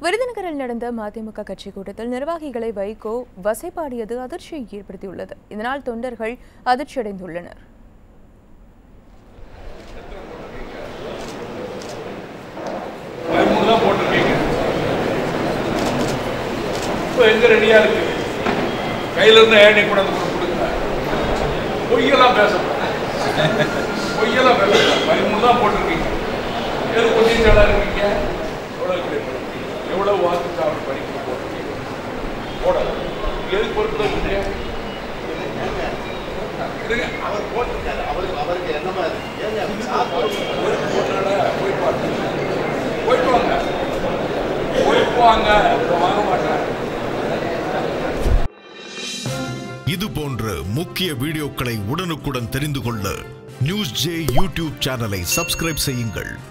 விருதுநகரில் நடந்த மதிமுக கட்சி கூட்டத்தில் நிர்வாகிகளை வைகோ வசைபாடியது அதிர்ச்சியை ஏற்படுத்தியுள்ளது இதனால் தொண்டர்கள் அதிர்ச்சியடைந்துள்ளனர் பதிமூணு தான் போட்டிருக்கீங்க இப்போ எங்க ரெடியா இருக்கு கையில இருந்து ஏணி கூட கொடுங்க பொய்யெல்லாம் பேசக்கூடாது பொய்யெல்லாம் பேசக்கூடாது பதிமூணு தான் போட்டிருக்கீங்க எது பொட்டிச்சாளா இருக்கீங்க எவ்வளவு கிளை போட்டிருக்கீங்க எவ்வளவு வாக்குச்சாவடி படிக்க போட்டிருக்கீங்க போடல எது பொறுப்பு இருக்கீங்க இருங்க அவர் போட்டிருக்காரு அவருக்கு அவருக்கு என்னமா இருக்கு ஏங்க சாப்பிட்டு போட்டால போய் பாருங்க போயிட்டு வாங்க போயிட்டு வாங்க இப்ப வாங்க மாட்டேன் இது போன்ற முக்கிய வீடியோக்களை உடனுக்குடன் தெரிந்து கொள்ள நியூஸ் ஜே யூடியூப் சேனலை சப்ஸ்கிரைப் செய்யுங்கள்